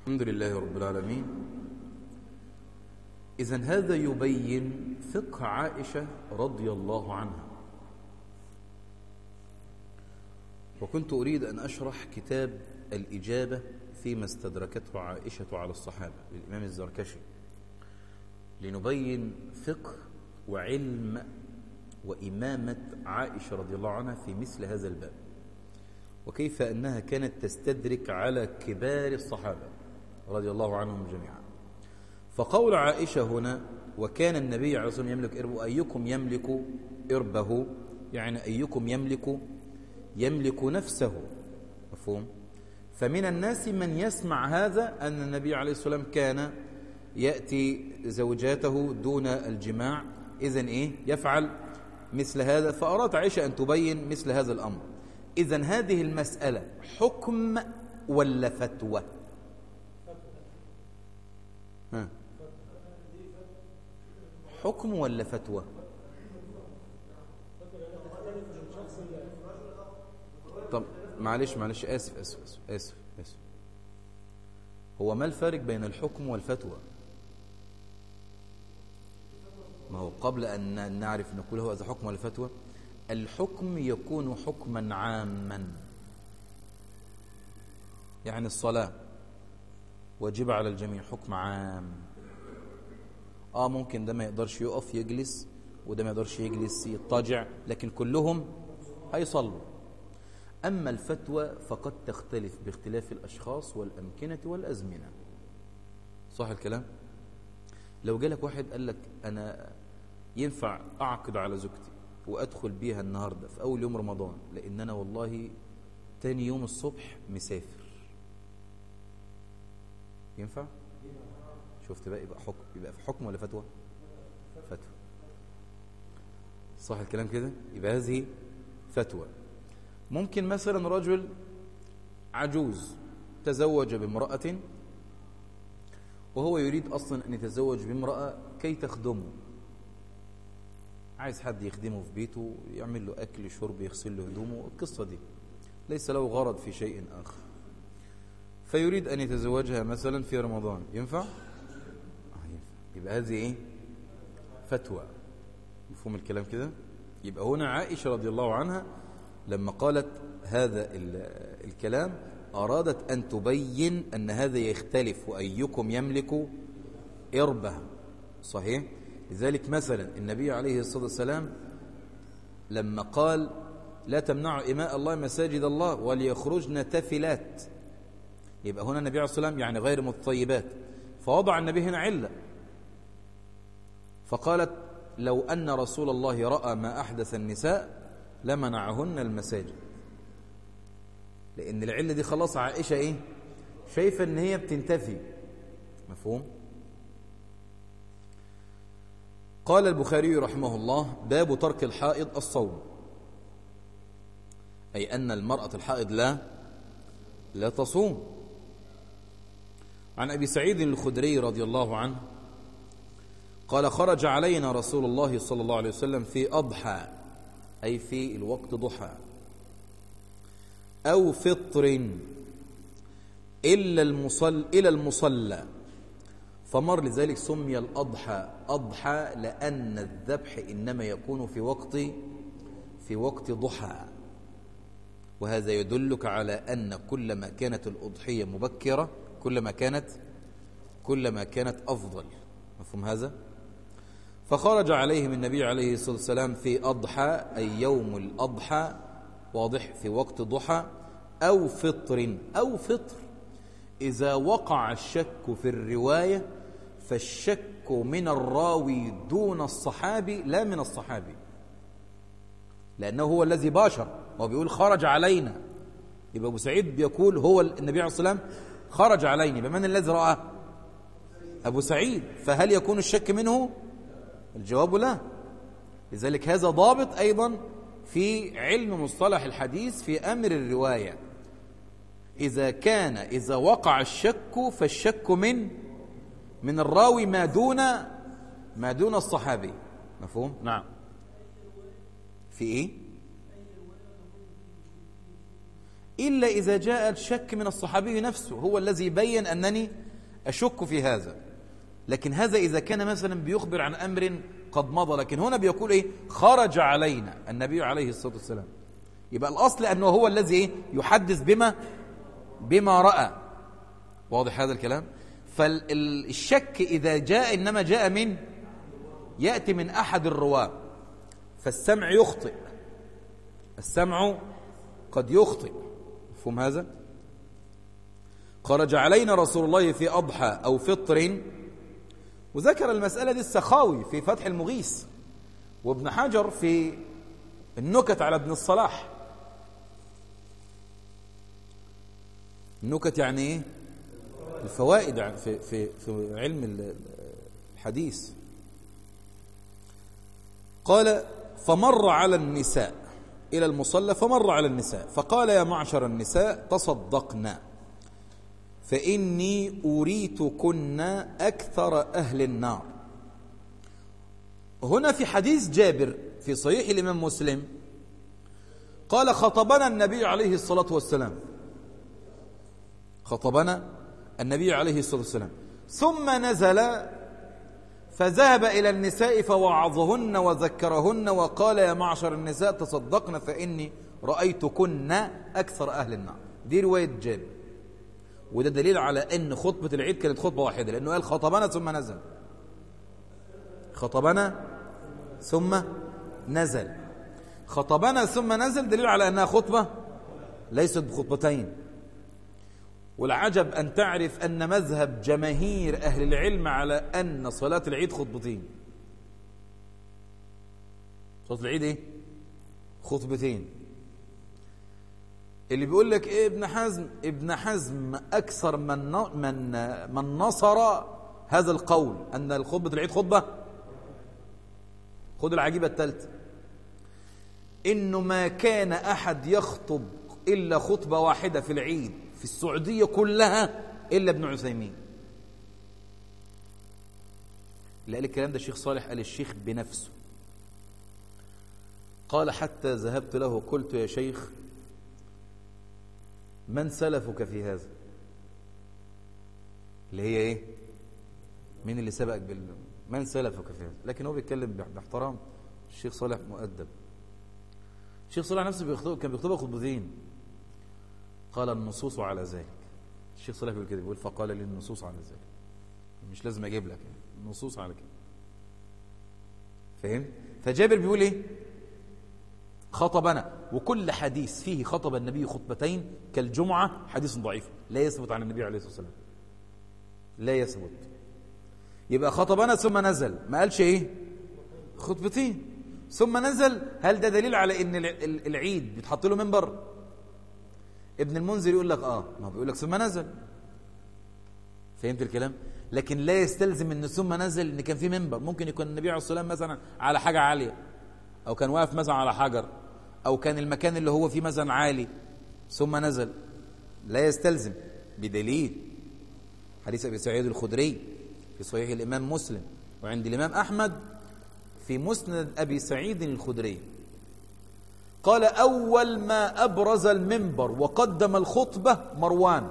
الحمد لله رب العالمين إذا هذا يبين فقه عائشة رضي الله عنها وكنت أريد أن أشرح كتاب الإجابة فيما استدركته عائشة على الصحابة للإمام الزركشي لنبين فقه وعلم وإمامة عائشة رضي الله عنها في مثل هذا الباب وكيف أنها كانت تستدرك على كبار الصحابة رضي الله عنهم جميعا فقول عائشة هنا وكان النبي عليه الصلاة والسلام يملك إربه أيكم يملك إربه يعني أيكم يملك يملك نفسه مفهوم فمن الناس من يسمع هذا أن النبي عليه الصلاة والسلام كان يأتي زوجاته دون الجماع إذن إيه يفعل مثل هذا فأراد عائشة أن تبين مثل هذا الأمر إذن هذه المسألة حكم ولا فتوى ها. حكم ولا فتوى طب معلش معلش آسف آسف آسف آسف, آسف. هو ما الفارق بين الحكم والفتوى ما هو قبل أن نعرف نقول هو هذا حكم ولا فتوى الحكم يكون حكما عاما يعني الصلاة واجب على الجميع حكم عام اه ممكن ده ما يقدرش يقف يجلس وده ما يقدرش يجلس يضطجع لكن كلهم هيصلوا أما الفتوى فقد تختلف باختلاف الأشخاص والأمكنة والأزمنة صح الكلام؟ لو جالك واحد قال لك أنا ينفع أعقد على زوجتي وأدخل بيها النهاردة في أول يوم رمضان لأن أنا والله تاني يوم الصبح مسافر ينفع؟ شفت بقى يبقى حكم يبقى في حكم ولا فتوى؟ فتوى صح الكلام كده؟ يبقى هذه فتوى ممكن مثلا رجل عجوز تزوج بامرأة وهو يريد أصلا أن يتزوج بامرأة كي تخدمه عايز حد يخدمه في بيته يعمل له أكل شرب يغسل له هدومه القصة دي ليس له غرض في شيء آخر فيريد أن يتزوجها مثلا في رمضان ينفع؟ آه ينفع يبقى هذه إيه؟ فتوى مفهوم الكلام كده؟ يبقى هنا عائشة رضي الله عنها لما قالت هذا الكلام أرادت أن تبين أن هذا يختلف وأيكم يملك إربه صحيح لذلك مثلا النبي عليه الصلاة والسلام لما قال لا تمنعوا إماء الله مساجد الله وليخرجن تفلات يبقى هنا النبي عليه الصلاة والسلام يعني غير متطيبات فوضع النبي هنا علة فقالت لو أن رسول الله رأى ما أحدث النساء لمنعهن المساجد لأن العلة دي خلاص عائشة إيه شايفة أن هي بتنتفي مفهوم قال البخاري رحمه الله باب ترك الحائض الصوم أي أن المرأة الحائض لا لا تصوم عن أبي سعيد الخدري رضي الله عنه قال خرج علينا رسول الله صلى الله عليه وسلم في أضحى أي في الوقت ضحى أو فطر إلا المصل إلى المصلى فمر لذلك سمي الأضحى أضحى لأن الذبح إنما يكون في وقت في وقت ضحى وهذا يدلك على أن كلما كانت الأضحية مبكرة كلما كانت كلما كانت أفضل مفهوم هذا؟ فخرج عليهم النبي عليه الصلاة والسلام في أضحى أي يوم الأضحى واضح في وقت ضحى أو فطر أو فطر إذا وقع الشك في الرواية فالشك من الراوي دون الصحابي لا من الصحابي لأنه هو الذي باشر هو بيقول خرج علينا يبقى أبو سعيد بيقول هو النبي عليه الصلاة والسلام خرج علينا بمن الذي رأى أبو سعيد فهل يكون الشك منه الجواب لا لذلك هذا ضابط أيضا في علم مصطلح الحديث في أمر الرواية إذا كان إذا وقع الشك فالشك من من الراوي ما دون ما دون الصحابي مفهوم؟ نعم في إيه؟ إلا إذا جاء الشك من الصحابي نفسه هو الذي بين أنني أشك في هذا لكن هذا إذا كان مثلا بيخبر عن أمر قد مضى لكن هنا بيقول إيه خرج علينا النبي عليه الصلاة والسلام يبقى الأصل أنه هو الذي إيه يحدث بما بما رأى واضح هذا الكلام فالشك إذا جاء إنما جاء من يأتي من أحد الرواة فالسمع يخطئ السمع قد يخطئ مفهوم هذا خرج علينا رسول الله في أضحى أو فطر وذكر المسألة دي السخاوي في فتح المغيث وابن حجر في النكت على ابن الصلاح النكت يعني ايه الفوائد في في في علم الحديث قال فمر على النساء إلى المصلى فمر على النساء فقال يا معشر النساء تصدقنا فإني أريتكن أكثر أهل النار هنا في حديث جابر في صحيح الإمام مسلم قال خطبنا النبي عليه الصلاة والسلام خطبنا النبي عليه الصلاة والسلام ثم نزل فذهب إلى النساء فوعظهن وذكرهن وقال يا معشر النساء تصدقن فإني رأيتكن أكثر أهل النار دي رواية جابر وده دليل على أن خطبة العيد كانت خطبة واحدة لأنه قال خطبنا ثم نزل خطبنا ثم نزل خطبنا ثم نزل دليل على أنها خطبة ليست بخطبتين والعجب أن تعرف أن مذهب جماهير أهل العلم على أن صلاة العيد خطبتين صلاة العيد إيه؟ خطبتين اللي بيقول لك إيه ابن حزم ابن حزم أكثر من من من نصر هذا القول أن خطبة العيد خطبة خد العجيبة الثالثة إنه ما كان أحد يخطب إلا خطبة واحدة في العيد في السعودية كلها إلا ابن عثيمين اللي قال الكلام ده الشيخ صالح قال الشيخ بنفسه قال حتى ذهبت له قلت يا شيخ من سلفك في هذا اللي هي ايه مين اللي سبقك بال من سلفك في هذا لكن هو بيتكلم باحترام الشيخ صالح مؤدب الشيخ صالح نفسه بيخطب كان بيخطبها خطبتين قال النصوص على ذلك الشيخ صالح بيقول كده بيقول فقال لي النصوص على ذلك مش لازم اجيب لك يعني. النصوص على كده فاهم فجابر بيقول ايه خطبنا وكل حديث فيه خطب النبي خطبتين كالجمعة حديث ضعيف لا يثبت عن النبي عليه الصلاة والسلام لا يثبت يبقى خطبنا ثم نزل ما قالش ايه خطبتين ثم نزل هل ده دليل على ان العيد بيتحط له منبر ابن المنذر يقول لك اه ما بيقول لك ثم نزل فهمت الكلام لكن لا يستلزم ان ثم نزل ان كان في منبر ممكن يكون النبي عليه الصلاه والسلام مثلا على حاجه عاليه او كان واقف مثلا على حجر او كان المكان اللي هو فيه مثلا عالي ثم نزل لا يستلزم بدليل حديث ابي سعيد الخدري في صحيح الامام مسلم وعند الامام احمد في مسند ابي سعيد الخدري قال أول ما أبرز المنبر وقدم الخطبة مروان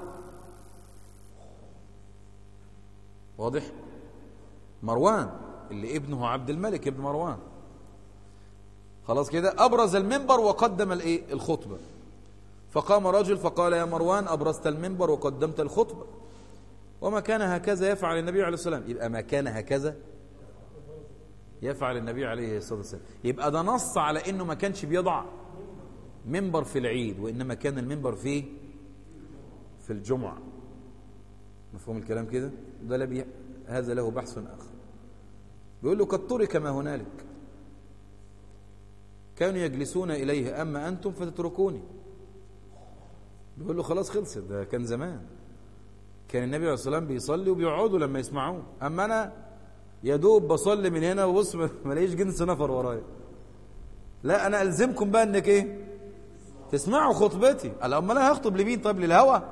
واضح مروان اللي ابنه عبد الملك ابن مروان خلاص كده أبرز المنبر وقدم الايه الخطبة فقام رجل فقال يا مروان أبرزت المنبر وقدمت الخطبة وما كان هكذا يفعل النبي عليه الصلاة والسلام يبقى ما كان هكذا يفعل النبي عليه الصلاة والسلام يبقى ده نص على انه ما كانش بيضع منبر في العيد وإنما كان المنبر في في الجمعة مفهوم الكلام كده ده لبي هذا له بحث آخر بيقول له قد ترك ما هنالك كانوا يجلسون إليه أما أنتم فتتركوني بيقول له خلاص خلصت ده كان زمان كان النبي عليه الصلاة والسلام بيصلي وبيقعدوا لما يسمعوه أما أنا يا دوب بصلي من هنا وبص ما لاقيش جنس نفر ورايا لا أنا ألزمكم بقى إنك إيه تسمعوا خطبتي قال امال انا هخطب لمين طيب للهوى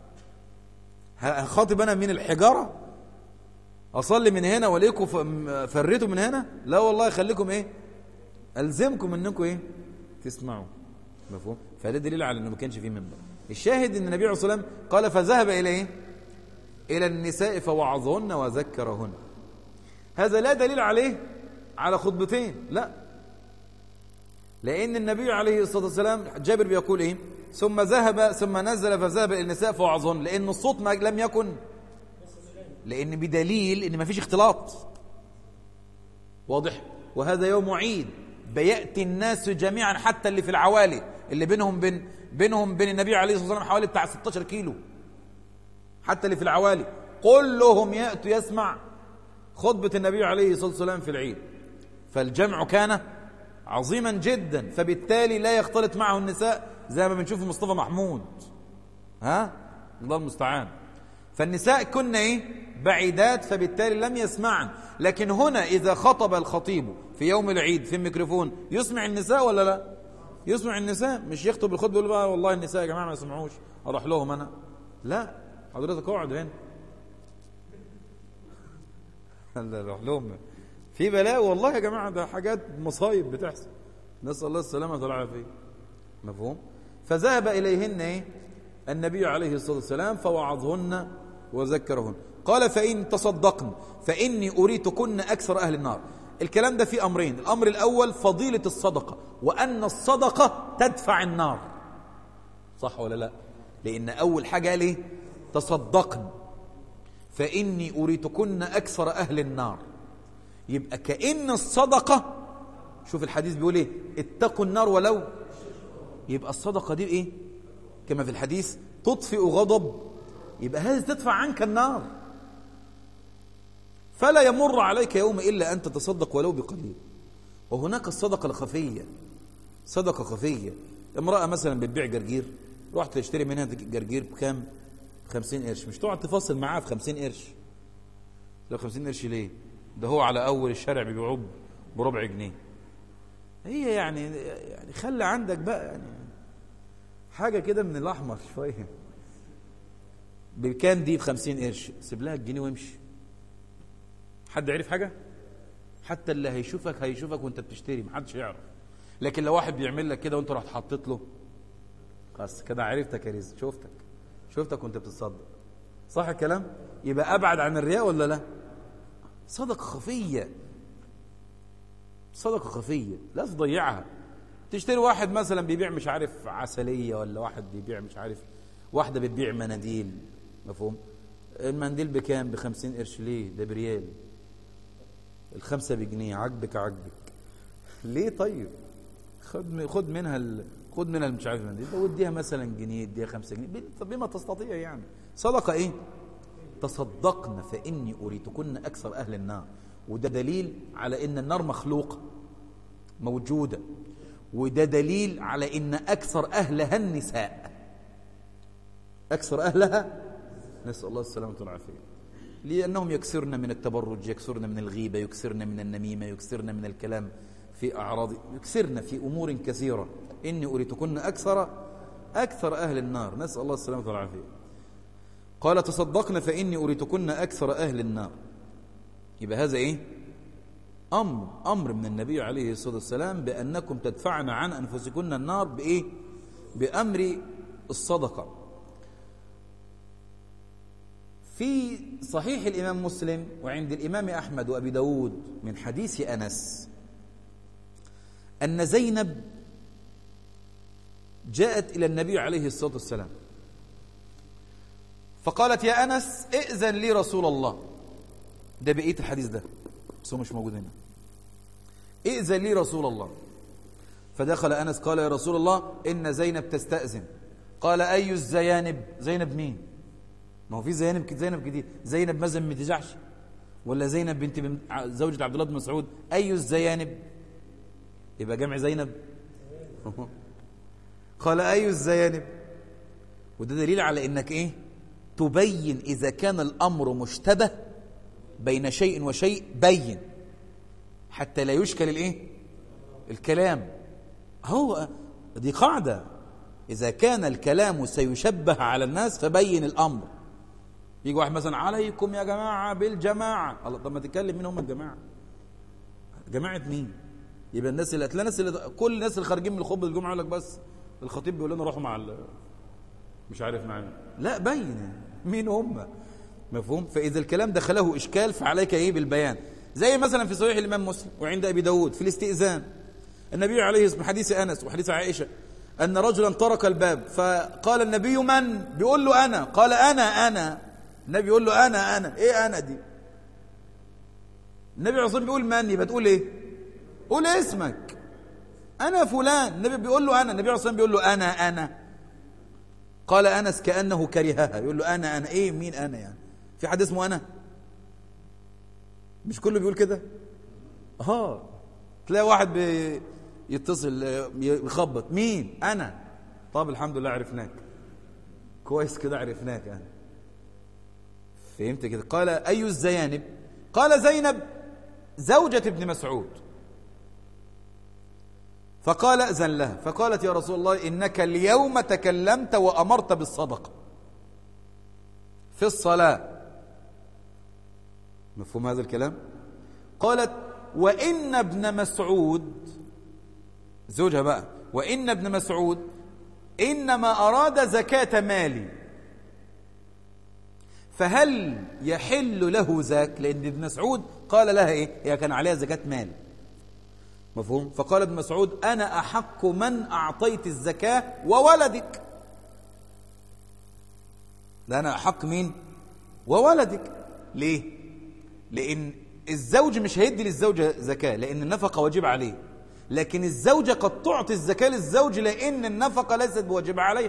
هخاطب انا من الحجاره اصلي من هنا وليكم فريتوا من هنا لا والله خليكم ايه الزمكم انكم ايه تسمعوا مفهوم فده دليل على انه ما كانش فيه منبر الشاهد ان النبي عليه الصلاه والسلام قال فذهب الى ايه الى النساء فوعظهن وذكرهن هذا لا دليل عليه على خطبتين لا لان النبي عليه الصلاه والسلام جابر بيقول ايه ثم ذهب ثم نزل فذهب الى النساء فوعظهن لان الصوت ما لم يكن لان بدليل ان ما فيش اختلاط واضح وهذا يوم عيد بياتي الناس جميعا حتى اللي في العوالي اللي بينهم بين بينهم بين النبي عليه الصلاه والسلام حوالي بتاع 16 كيلو حتى اللي في العوالي كلهم ياتوا يسمع خطبه النبي عليه الصلاه والسلام في العيد فالجمع كان عظيما جدا فبالتالي لا يختلط معه النساء زي ما بنشوف مصطفى محمود ها الله المستعان فالنساء كنا ايه بعيدات فبالتالي لم يسمعن لكن هنا اذا خطب الخطيب في يوم العيد في الميكروفون يسمع النساء ولا لا يسمع النساء مش يخطب الخطبه يقول بقى والله النساء يا جماعه ما يسمعوش اروح لهم انا لا حضرتك اقعد هنا لا اروح لهم في بلاء والله يا جماعه ده حاجات مصايب بتحصل نسال الله السلامه والعافيه مفهوم فذهب اليهن ايه النبي عليه الصلاه والسلام فوعظهن وذكرهن قال فان تصدقن فاني اريتكن اكثر اهل النار الكلام ده فيه امرين الامر الاول فضيله الصدقه وان الصدقه تدفع النار صح ولا لا لان اول حاجه قال ايه تصدقن فاني اريتكن اكثر اهل النار يبقى كان الصدقه شوف الحديث بيقول ايه اتقوا النار ولو يبقى الصدقه دي ايه كما في الحديث تطفئ غضب يبقى هذه تدفع عنك النار فلا يمر عليك يوم إلا أن تتصدق ولو بقليل وهناك الصدقة الخفية صدقة خفية امرأة مثلا بتبيع جرجير رحت تشتري منها جرجير بكام خمسين قرش مش تقعد تفاصل معاه في خمسين قرش لو خمسين قرش ليه ده هو على أول الشارع بيبيعوه بربع جنيه هي يعني يعني خلي عندك بقى يعني حاجة كده من الأحمر شوية بكام دي بخمسين قرش سيب لها الجنيه وامشي حد عرف حاجة حتى اللي هيشوفك هيشوفك وانت بتشتري محدش يعرف لكن لو واحد بيعمل لك كده وانت رحت حطيت له خلاص كده عرفتك يا رزق شفتك شفتك وانت بتتصدق صح الكلام يبقى ابعد عن الرياء ولا لا صدقه خفيه صدقه خفيه لا تضيعها تشتري واحد مثلا بيبيع مش عارف عسليه ولا واحد بيبيع مش عارف واحده بتبيع مناديل مفهوم المنديل بكام بخمسين قرش ليه ده بريال الخمسة بجنيه عجبك عجبك ليه طيب خد خد منها ال... خد منها مش عارف المنديل ده وديها مثلا جنيه اديها خمسة جنيه طب بما تستطيع يعني صدقة ايه تصدقن فإني أريتكن أكثر أهل النار وده دليل على إن النار مخلوقة موجودة وده دليل على إن أكثر أهلها النساء أكثر أهلها نسأل الله السلامة والعافية لأنهم يكسرن من التبرج يكسرن من الغيبة يكسرن من النميمة يكسرن من الكلام في أعراض يكسرن في أمور كثيرة إني أريتكن أكثر أكثر أهل النار نسأل الله السلامة والعافية قال تصدقن فإني أريتكن أكثر أهل النار يبقى هذا إيه أمر أمر من النبي عليه الصلاة والسلام بأنكم تدفعن عن أنفسكن النار بإيه بأمر الصدقة في صحيح الإمام مسلم وعند الإمام أحمد وأبي داود من حديث أنس أن زينب جاءت إلى النبي عليه الصلاة والسلام فقالت يا أنس ائذن لي رسول الله ده بقية الحديث ده بس هو مش موجود هنا ائذن لي رسول الله فدخل أنس قال يا رسول الله إن زينب تستأذن قال أي الزيانب زينب مين ما هو في زينب زينب كتير زينب مثلا بنت جحش ولا زينب بنت زوجة عبد الله بن مسعود أي الزيانب يبقى جمع زينب قال أي الزيانب وده دليل على إنك إيه تبين إذا كان الأمر مشتبه بين شيء وشيء بين حتى لا يشكل الإيه الكلام هو دي قاعدة إذا كان الكلام سيشبه على الناس فبين الأمر يجي واحد مثلا عليكم يا جماعة بالجماعة الله طب ما تتكلم مين هم الجماعة جماعة مين يبقى الناس اللي هتلاقي الناس اللي كل الناس اللي خارجين من الخطبة الجمعة يقول لك بس الخطيب بيقول لنا روحوا مع ال... مش عارف معنى لا بين مين هم مفهوم فإذا الكلام دخله إشكال فعليك إيه بالبيان زي مثلا في صحيح الإمام مسلم وعند أبي داود في الاستئذان النبي عليه الصلاة حديث أنس وحديث عائشة أن رجلا طرق الباب فقال النبي من بيقول له أنا قال أنا أنا النبي يقول له أنا أنا إيه أنا دي النبي عليه الصلاة بيقول من يبقى تقول إيه قول اسمك أنا فلان النبي بيقول له أنا النبي عليه الصلاة بيقول له أنا أنا قال أنس كأنه كرهها يقول له أنا أنا إيه مين أنا يعني في حد اسمه أنا مش كله بيقول كده اه تلاقي واحد بيتصل يخبط مين انا طب الحمد لله عرفناك كويس كده عرفناك يعني فهمت كده قال اي الزيانب قال زينب زوجة ابن مسعود فقال أذن لها فقالت يا رسول الله إنك اليوم تكلمت وأمرت بالصدقة في الصلاة مفهوم هذا الكلام قالت وإن ابن مسعود زوجها بقى وإن ابن مسعود إنما أراد زكاة مالي فهل يحل له ذاك لأن ابن مسعود قال لها إيه هي كان عليها زكاة مال مفهوم فقال ابن مسعود أنا أحق من أعطيت الزكاة وولدك ده أنا أحق مين وولدك ليه لأن الزوج مش هيدي للزوجة زكاة لأن النفقة واجبة عليه لكن الزوجة قد تعطي الزكاة للزوج لأن النفقة ليست بواجبة عليه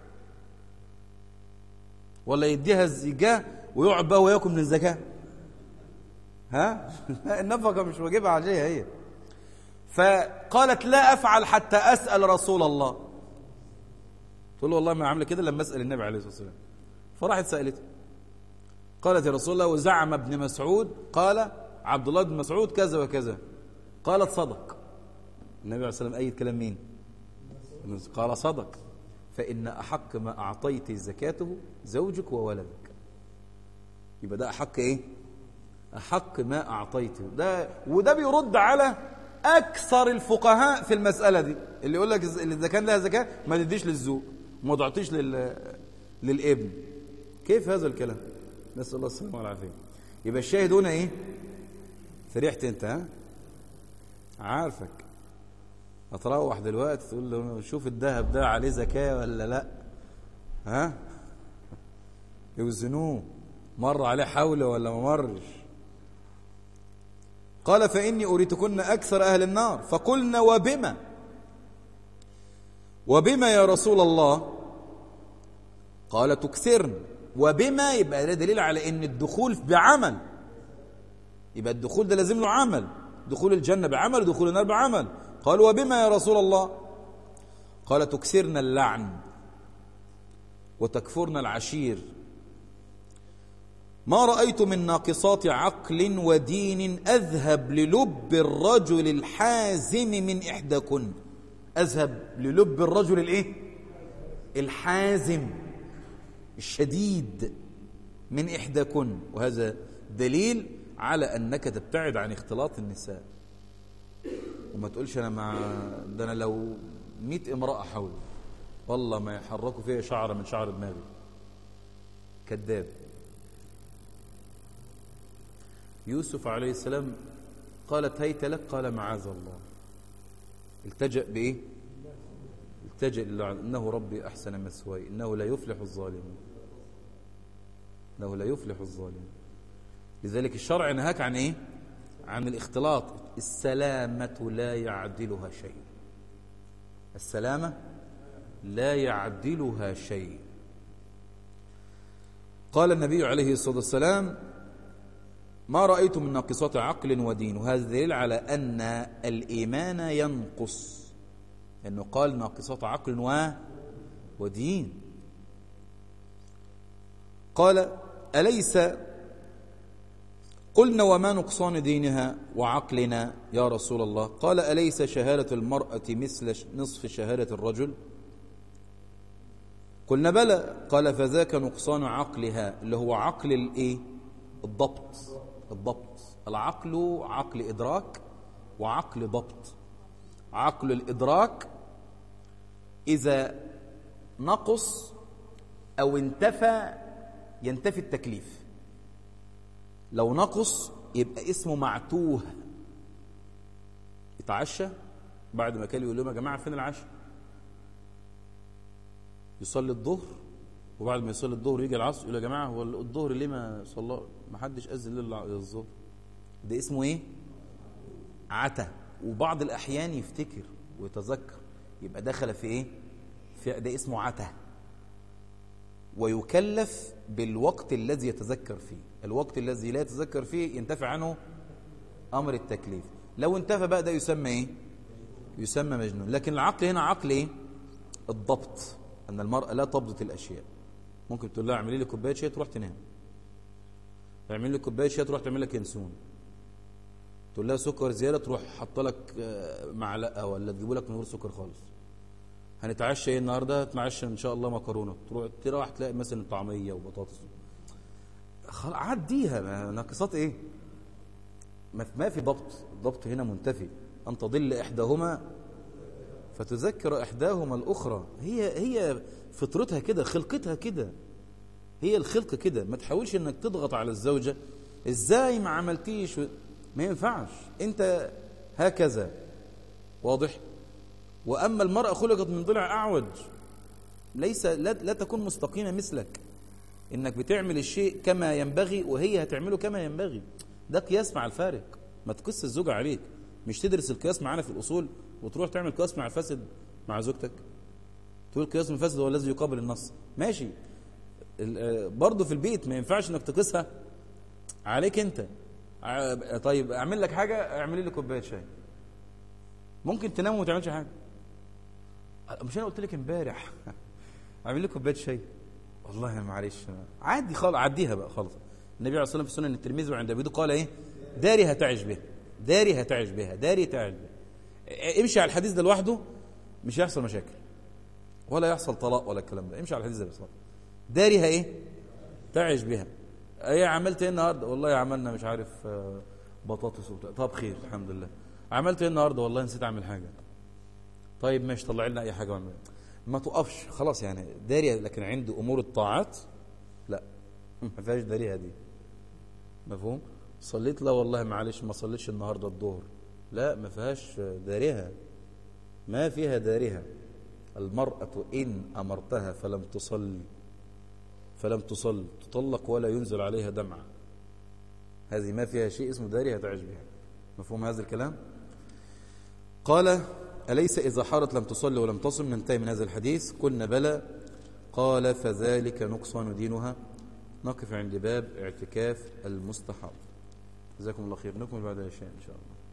ولا يديها الزكاة ويقعد بقى وياكل من الزكاة ها النفقة مش واجبة عليها هي فقالت لا أفعل حتى أسأل رسول الله تقول له والله ما عامله كده لما أسأل النبي عليه الصلاة والسلام فراحت سألته قالت يا رسول الله وزعم ابن مسعود قال عبد الله بن مسعود كذا وكذا قالت صدق النبي عليه الصلاة والسلام أي كلام مين قال صدق فإن أحق ما أعطيت زكاته زوجك وولدك يبقى ده أحق إيه أحق ما أعطيته ده وده بيرد على أكثر الفقهاء في المسألة دي اللي يقول لك إذا كان لها زكاة ما تديش للزوج وما تعطيش لل... للابن كيف هذا الكلام نسأل الله السلامة والعافية يبقى الشاهد هنا ايه فرحت انت ها عارفك هتروح دلوقتي تقول له شوف الذهب ده عليه زكاة ولا لا ها يوزنوه مر عليه حول ولا ما مرش قال فإني أريتكن أكثر أهل النار فقلنا وبما وبما يا رسول الله قال تكثرن وبما يبقى ده دليل على ان الدخول بعمل يبقى الدخول ده لازم له عمل دخول الجنة بعمل ودخول النار بعمل قال وبما يا رسول الله قال تكسرنا اللعن وتكفرنا العشير ما رأيت من ناقصات عقل ودين أذهب للب الرجل الحازم من إحداكن أذهب للب الرجل الإيه الحازم الشديد من إحداكن وهذا دليل على أنك تبتعد عن اختلاط النساء وما تقولش أنا مع ده أنا لو مئة امرأة حولي والله ما يحركوا فيها شعر من شعر دماغي كذاب يوسف عليه السلام قالت هيت لك قال معاذ الله التجأ بإيه التجأ لله إنه ربي أحسن مثواي إنه لا يفلح الظالمون إنه لا يفلح الظالمون لذلك الشرع نهاك عن إيه عن الاختلاط السلامة لا يعدلها شيء السلامة لا يعدلها شيء قال النبي عليه الصلاة والسلام ما رأيت من ناقصات عقل ودين وهذا دليل على أن الإيمان ينقص لأنه قال ناقصات عقل و ودين قال أليس قلنا وما نقصان دينها وعقلنا يا رسول الله قال أليس شهادة المرأة مثل نصف شهادة الرجل قلنا بلى قال فذاك نقصان عقلها اللي هو عقل الايه الضبط الضبط العقل عقل إدراك وعقل ضبط عقل الإدراك إذا نقص أو انتفى ينتفي التكليف لو نقص يبقى اسمه معتوه يتعشى بعد ما كان يقول لهم يا جماعة فين العشاء يصلي الظهر وبعد ما يصلي الظهر يجي العصر يقول يا جماعة هو الظهر ليه ما صلى ما حدش أذن للظهر ده اسمه ايه عتا وبعض الأحيان يفتكر ويتذكر يبقى دخل في ايه في ده اسمه عتا ويكلف بالوقت الذي يتذكر فيه الوقت الذي لا يتذكر فيه ينتفع عنه أمر التكليف لو انتفى بقى ده يسمى ايه يسمى مجنون لكن العقل هنا عقل ايه الضبط أن المرأة لا تضبط الأشياء ممكن تقول لها اعملي لي كوبايه شاي تروح تنام اعملي لي كوبايه شاي تروح تعمل لك ينسون تقول لها سكر زياده تروح حاطه لك معلقه ولا تجيبوا لك من غير سكر خالص هنتعشى ايه النهارده هتتعشى ان شاء الله مكرونه تروح تروح تلاقي مثلا طعميه وبطاطس خلاص عديها ناقصات ايه ما في ضبط الضبط هنا منتفي ان تضل احداهما فتذكر احداهما الاخرى هي هي فطرتها كده خلقتها كده هي الخلق كده ما تحاولش انك تضغط على الزوجه ازاي ما عملتيش ما ينفعش انت هكذا واضح واما المراه خلقت من ضلع اعوج ليس لا, لا تكون مستقيمه مثلك انك بتعمل الشيء كما ينبغي وهي هتعمله كما ينبغي ده قياس مع الفارق ما تقص الزوجه عليك مش تدرس القياس معانا في الاصول وتروح تعمل قياس مع الفاسد مع زوجتك تقول قياس الفاسد هو الذي يقابل النص ماشي برضه في البيت ما ينفعش انك تقيسها عليك انت طيب اعمل لك حاجه اعملي لي كوبايه شاي ممكن تنام وما تعملش حاجه مش انا قلت لك امبارح اعمل لي كوبايه شاي والله معلش عادي خالص عديها بقى خالص النبي عليه الصلاه والسلام في سنن الترمذي وعند ابي قال ايه داري هتعش بها داري هتعش بها داري تعش بها امشي على الحديث ده لوحده مش هيحصل مشاكل ولا يحصل طلاق ولا الكلام ده امشي على الحديث ده بس داريها ايه تعش بها ايه عملت ايه النهارده والله عملنا مش عارف بطاطس وبتاع طب خير الحمد لله عملت ايه النهارده والله نسيت اعمل حاجه طيب ماشي طلع لنا اي حاجه واعمل ما تقفش خلاص يعني داريه لكن عندي امور الطاعات لا ما فيهاش داريها دي مفهوم صليت لا والله معلش ما صليتش النهارده الظهر لا ما فيهاش دارها ما فيها دارها المرأة إن أمرتها فلم تصلي فلم تصل تطلق ولا ينزل عليها دمعة هذه ما فيها شيء اسمه دارها تعج بها مفهوم هذا الكلام قال أليس إذا حارت لم تصلي ولم تصم ننتهي من هذا الحديث قلنا بلى قال فذلك نقصان دينها نقف عند باب اعتكاف المستحاض جزاكم الله خير نكمل بعد العشاء إن شاء الله